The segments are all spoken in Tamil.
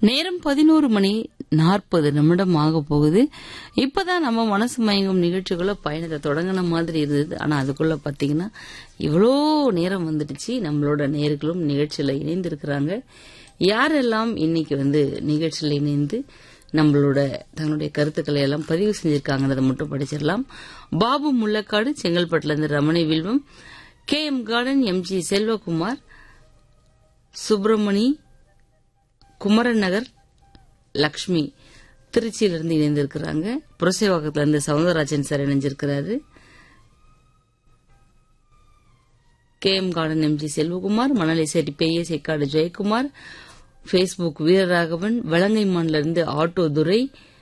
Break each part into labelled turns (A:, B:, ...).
A: நேரம் பதினோரு மணி நாற்பது நிமிடம் ஆக போகுது இப்பதான் நம்ம மனசு மயங்கும் நிகழ்ச்சிக்குள்ள பயணத்தை தொடங்கின மாதிரி இருந்தது ஆனா அதுக்குள்ள பாத்தீங்கன்னா இவ்வளோ நேரம் வந்துடுச்சு நம்மளோட நேர்களும் நிகழ்ச்சியில இணைந்திருக்கிறாங்க யாரெல்லாம் இன்னைக்கு வந்து நிகழ்ச்சியில இணைந்து நம்மளோட தன்னுடைய கருத்துக்களை எல்லாம் பதிவு செஞ்சிருக்காங்கன்றதை மட்டும் படிச்சிடலாம் பாபு முள்ளக்காடு செங்கல்பட்டுல இருந்து Ramani Vilvam K M garden MG Selvakumar Subramani Kumaran Nagar Lakshmi திருச்சியிலிருந்து இணைந்திருக்கிறாங்க புரசைவாக்கத்துல இருந்து சவுந்தரராஜன் சார் இணைஞ்சிருக்கிறாரு K M garden MG Selvakumar மணலை செட்டி பெய்ய சேக்காடு ஜெயக்குமார் ஃபேஸ்புக் வீரராகவன் வலங்கைமான்ல இருந்து ஆட்டோ துரை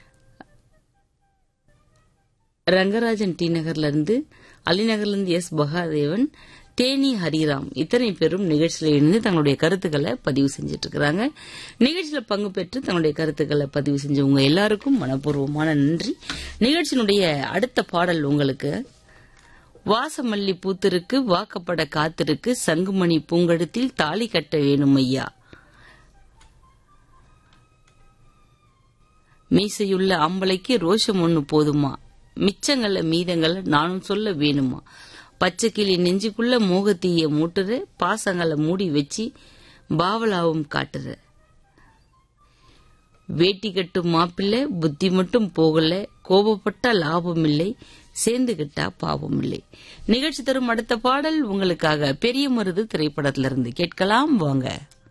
A: ரங்கராஜன் டி நகர்ல இருந்து அலிநகர்ல இருந்து எஸ் பகாதேவன் தேனி ஹரிராம் இத்தனை பேரும் நிகழ்ச்சியில் இணைந்து தங்களுடைய கருத்துக்களை பதிவு செஞ்சிட்டு இருக்கிறாங்க நிகழ்ச்சியில பங்கு பெற்று தங்களுடைய கருத்துக்களை பதிவு செஞ்சவங்க எல்லாருக்கும் மனப்பூர்வமான நன்றி நிகழ்ச்சியினுடைய அடுத்த பாடல் உங்களுக்கு வாசமல்லி பூத்திருக்கு வாக்கப்பட காத்திருக்கு சங்குமணி பூங்கடத்தில் தாலி கட்ட வேணும் ஐயா மீசையுள்ள ஆம்பளைக்கு ரோஷம் ஒண்ணு போதுமா மிச்சங்கள மீதங்கள நானும் சொல்ல வேணுமா பச்சை கிளி நெஞ்சுக்குள்ள மோகத்தீய மூட்டுற பாசங்களை மூடி வச்சு பாவலாவும் காட்டுற வேட்டி கட்டும் மாப்பிள்ளை புத்தி மட்டும் போகல கோபப்பட்டா லாபம் இல்லை சேர்ந்துகிட்டா பாவம் இல்லை நிகழ்ச்சி தரும் அடுத்த பாடல் உங்களுக்காக பெரிய மருது திரைப்படத்திலிருந்து கேட்கலாம் வாங்க